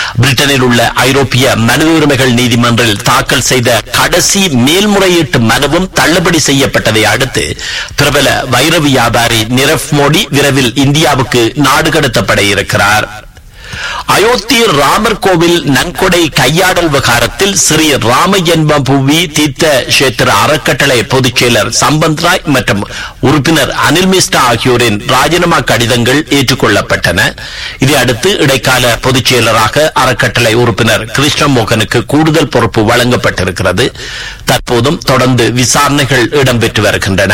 பிரிட்டனில் உள்ள ஐரோப்பிய மனித உரிமைகள் நீதிமன்றில் தாக்கல் செய்த கடைசி மேல்முறையீட்டு மனுவும் தள்ளுபடி செய்யப்பட்டதை அடுத்து பிரபல வைர வியாபாரி நிரவ் மோடி விரைவில் இந்தியாவுக்கு நாடு கடத்தப்பட இருக்கிறார் அயோத்தி ராமர் கோவில் நன்கொடை கையாடல் விவகாரத்தில் ஸ்ரீ ராம ஜென்மபூமி தீர்த்த கஷேத்திர அறக்கட்டளை பொதுச் செயலர் சம்பந்த் ராய் மற்றும் உறுப்பினர் அனில் மிஸ்ரா ஆகியோரின் ராஜினாமா கடிதங்கள் ஏற்றுக்கொள்ளப்பட்டன இதையடுத்து இடைக்கால பொதுச் செயலராக அறக்கட்டளை உறுப்பினர் கிருஷ்ணமோகனுக்கு கூடுதல் பொறுப்பு வழங்கப்பட்டிருக்கிறது தற்போதும் தொடர்ந்து விசாரணைகள் இடம்பெற்று வருகின்றன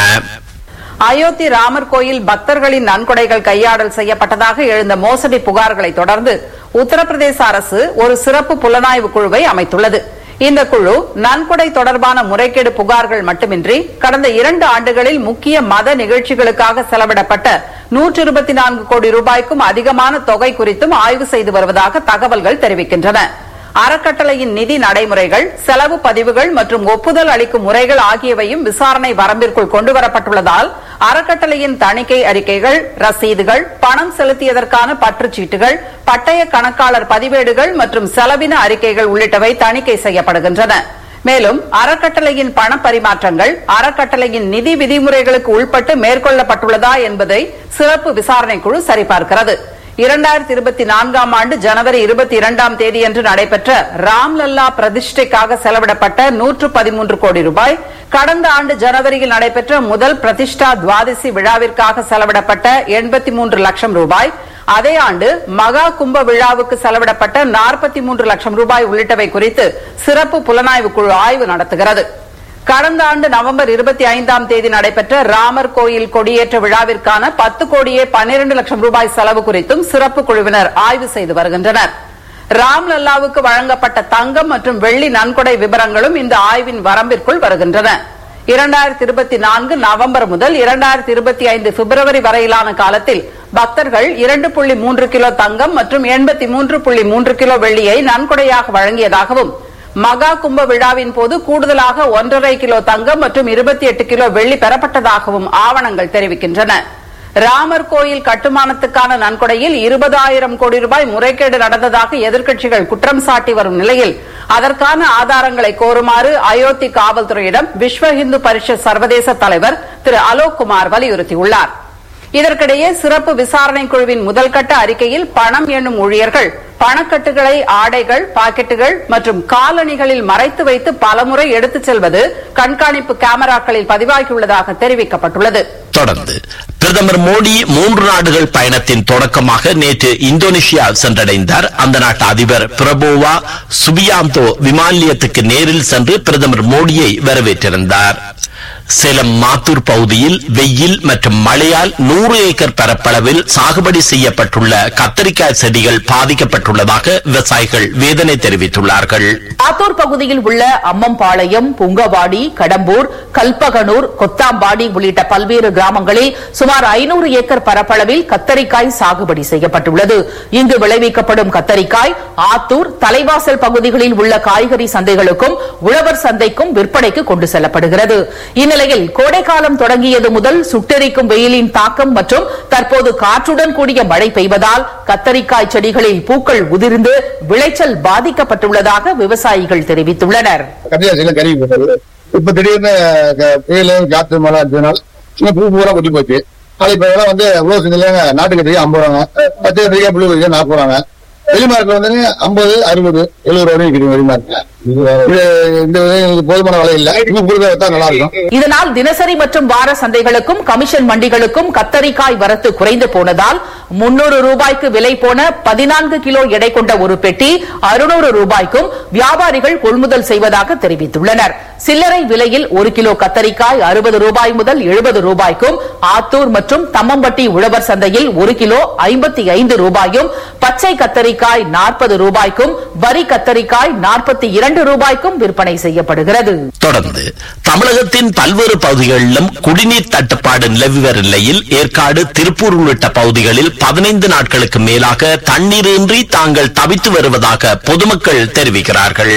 அயோத்தி ராமர் கோயில் பக்தர்களின் நன்கொடைகள் கையாடல் செய்யப்பட்டதாக எழுந்த மோசடி புகார்களை தொடர்ந்து உத்தரப்பிரதேச அரசு ஒரு சிறப்பு புலனாய்வு குழுவை அமைத்துள்ளது இந்த குழு நன்கொடை தொடர்பான முறைகேடு புகார்கள் மட்டுமின்றி கடந்த இரண்டு ஆண்டுகளில் முக்கிய மத நிகழ்ச்சிகளுக்காக செலவிடப்பட்ட நூற்று இருபத்தி நான்கு கோடி ரூபாய்க்கும் அதிகமான தொகை குறித்தும் ஆய்வு செய்து வருவதாக தகவல்கள் தெரிவிக்கின்றன அறக்கட்டளையின் நிதி நடைமுறைகள் செலவு பதிவுகள் மற்றும் ஒப்புதல் அளிக்கும் முறைகள் ஆகியவையும் விசாரணை வரம்பிற்குள் கொண்டுவரப்பட்டுள்ளதால் அறக்கட்டளையின் தணிக்கை அறிக்கைகள் ரசீதுகள் பணம் செலுத்தியதற்கான பற்றுச்சீட்டுகள் பட்டய கணக்காளர் பதிவேடுகள் மற்றும் செலவின அறிக்கைகள் உள்ளிட்டவை தணிக்கை செய்யப்படுகின்றன மேலும் அறக்கட்டளையின் பண பரிமாற்றங்கள் அறக்கட்டளையின் நிதி விதிமுறைகளுக்கு உட்பட்டு மேற்கொள்ளப்பட்டுள்ளதா என்பதை சிறப்பு விசாரணை குழு சரிபார்க்கிறது இரண்டாயிரத்தி இருபத்தி நான்காம் ஆண்டு ஜனவரி இருபத்தி இரண்டாம் தேதியன்று நடைபெற்ற ராம்லல்லா பிரதிஷ்டைக்காக செலவிடப்பட்ட நூற்று பதிமூன்று கோடி ரூபாய் கடந்த ஆண்டு ஜனவரியில் நடைபெற்ற முதல் பிரதிஷ்டா துவாதசி விழாவிற்காக செலவிடப்பட்ட எண்பத்தி மூன்று லட்சம் ரூபாய் அதே ஆண்டு மகா கும்ப விழாவுக்கு செலவிடப்பட்ட நாற்பத்தி மூன்று லட்சம் ரூபாய் உள்ளிட்டவை குறித்து சிறப்பு புலனாய்வு குழு ஆய்வு நடத்துகிறது கடந்த ஆண்டு நவம்பர் இருபத்தி ஐந்தாம் தேதி நடைபெற்ற ராமர் கோயில் கொடியேற்ற விழாவிற்கான பத்து கோடியே பன்னிரண்டு லட்சம் ரூபாய் செலவு குறித்தும் சிறப்பு குழுவினர் ஆய்வு செய்து வருகின்றனர் ராம்லல்லாவுக்கு வழங்கப்பட்ட தங்கம் மற்றும் வெள்ளி நன்கொடை விவரங்களும் இந்த ஆய்வின் வரம்பிற்குள் வருகின்றன இரண்டாயிரத்தி இருபத்தி நான்கு நவம்பர் முதல் இரண்டாயிரத்தி இருபத்தி ஐந்து பிப்ரவரி வரையிலான காலத்தில் பக்தர்கள் இரண்டு புள்ளி மூன்று கிலோ தங்கம் மற்றும் எண்பத்தி மூன்று புள்ளி மூன்று கிலோ வெள்ளியை நன்கொடையாக வழங்கியதாகவும் மகா கும்ப விழாவின் போது கூடுதலாக ஒன்றரை கிலோ தங்கம் மற்றும் இருபத்தி எட்டு கிலோ வெள்ளி பெறப்பட்டதாகவும் ஆவணங்கள் தெரிவிக்கின்றன ராமர் கோயில் கட்டுமானத்துக்கான நன்கொடையில் இருபதாயிரம் கோடி ரூபாய் முறைகேடு நடந்ததாக எதிர்க்கட்சிகள் குற்றம் சாட்டி வரும் நிலையில் அதற்கான ஆதாரங்களை கோருமாறு அயோத்தி காவல்துறையிடம் விஸ்வ இந்து பரிஷத் சர்வதேச தலைவர் திரு அலோக் குமார் வலியுறுத்தியுள்ளார் இதற்கிடையே சிறப்பு விசாரணை குழுவின் முதல்கட்ட அறிக்கையில் பணம் எண்ணும் ஊழியர்கள் பணக்கட்டுகளை ஆடைகள் பாக்கெட்டுகள் மற்றும் காலணிகளில் மறைத்து வைத்து பலமுறை எடுத்துச் செல்வது கண்காணிப்பு கேமராக்களில் பதிவாகியுள்ளதாக தெரிவிக்கப்பட்டுள்ளது தொடர்ந்து பிரதமர் மோடி மூன்று நாடுகள் பயணத்தின் தொடக்கமாக நேற்று இந்தோனேஷியா சென்றடைந்தார் அந்த நாட்டு அதிபர் பிரபோவா சுபியாந்தோ விமான நிலையத்துக்கு நேரில் சென்று பிரதமர் மோடியை வரவேற்றிருந்தார் சேலம் மாத்தூர் பகுதியில் வெயில் மற்றும் மழையால் நூறு ஏக்கர் பரப்பளவில் சாகுபடி செய்யப்பட்டுள்ள கத்தரிக்காய் செடிகள் பாதிக்கப்பட்டுள்ளதாக விவசாயிகள் வேதனை தெரிவித்துள்ளார்கள் ஆத்தூர் பகுதியில் உள்ள அம்மம்பாளையம் புங்கவாடி கடம்பூர் கல்பகனூர் கொத்தாம்பாடி உள்ளிட்ட பல்வேறு கிராமங்களில் சுமார் ஐநூறு ஏக்கர் பரப்பளவில் கத்தரிக்காய் சாகுபடி செய்யப்பட்டுள்ளது இங்கு விளைவிக்கப்படும் கத்தரிக்காய் ஆத்தூர் தலைவாசல் பகுதிகளில் உள்ள காய்கறி சந்தைகளுக்கும் உழவர் சந்தைக்கும் விற்பனைக்கு கொண்டு செல்லப்படுகிறது இந்நிலையில் கோடைக்காலம் தொடங்கியது முதல் சுட்டெரிக்கும் வெயிலின் தாக்கம் மற்றும் தற்போது காற்றுடன் கூடிய மழை பெய்வதால் கத்தரிக்காய் செடிகளில் பூக்கள் உதிர்ந்து விளைச்சல் பாதிக்கப்பட்டுள்ளதாக விவசாயிகள் தெரிவித்துள்ளனர் கத்தியாசில கருவி போட்டது இப்ப திடீர்னு க- புயல் காத்து மழை அடிச்சதுனால சும்மா பூ பூரா கொட்டி போச்சு நாளை இப்ப எல்லாம் வந்து உழவு செஞ்சில நாட்டு கத்திரிக்காய் ஐம்பது ரூபாங்க பத்து கத்திரிக்காய் புழு கத்திரிக்காய் நாற்பது ரூபாங்க வெளிமார்க்கில் வந்து ஐம்பது அறுபது எழுபது ரூபாய் விற்கிறீங்க வெளிமார்க்கில் இது இந்த விதை எங்களுக்கு போதுமான விலை இல்லை இன்னும் கொடுக்க வைத்தா நல்லா இருக்கும் இதனால் தினசரி மற்றும் வார சந்தைகளுக்கும் கமிஷன் மண்டிகளுக்கும் கத்தரிக்காய் வரத்து குறைந்து போனதால் முன்னூறு ரூபாய்க்கு விலை போன பதினான்கு கிலோ எடை கொண்ட ஒரு பெட்டி அறுநூறு ரூபாய்க்கும் வியாபாரிகள் கொள்முதல் செய்வதாக தெரிவித்துள்ளனர் சில்லறை விலையில் ஒரு கிலோ கத்தரிக்காய் அறுபது ரூபாய் முதல் எழுபது ரூபாய்க்கும் ஆத்தூர் மற்றும் தம்மம்பட்டி உழவர் சந்தையில் ஒரு கிலோ ஐம்பத்தி ஐந்து ரூபாயும் பச்சை கத்தரிக்காய் நாற்பது ரூபாய்க்கும் வரி கத்தரிக்காய் நாற்பத்தி இரண்டு ரூபாய்க்கும் விற்பனை செய்யப்படுகிறது தொடர்ந்து தமிழகத்தின் பல்வேறு பகுதிகளிலும் குடிநீர் தட்டுப்பாடு நிலவி வரும் நிலையில் ஏற்காடு திருப்பூர் உள்ளிட்ட பகுதிகளில் பதினைந்து நாட்களுக்கு மேலாக தண்ணீரின்றி தாங்கள் தவித்து வருவதாக பொதுமக்கள் தெரிவிக்கிறார்கள்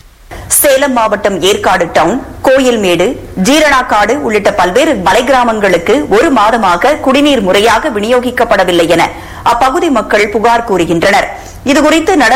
சேலம் மாவட்டம் ஏற்காடு டவுன் கோயில்மேடு ஜீரணாக்காடு உள்ளிட்ட பல்வேறு மலை கிராமங்களுக்கு ஒரு மாதமாக குடிநீர் முறையாக விநியோகிக்கப்படவில்லை என அப்பகுதி மக்கள் புகார் கூறுகின்றனர் இதுகுறித்து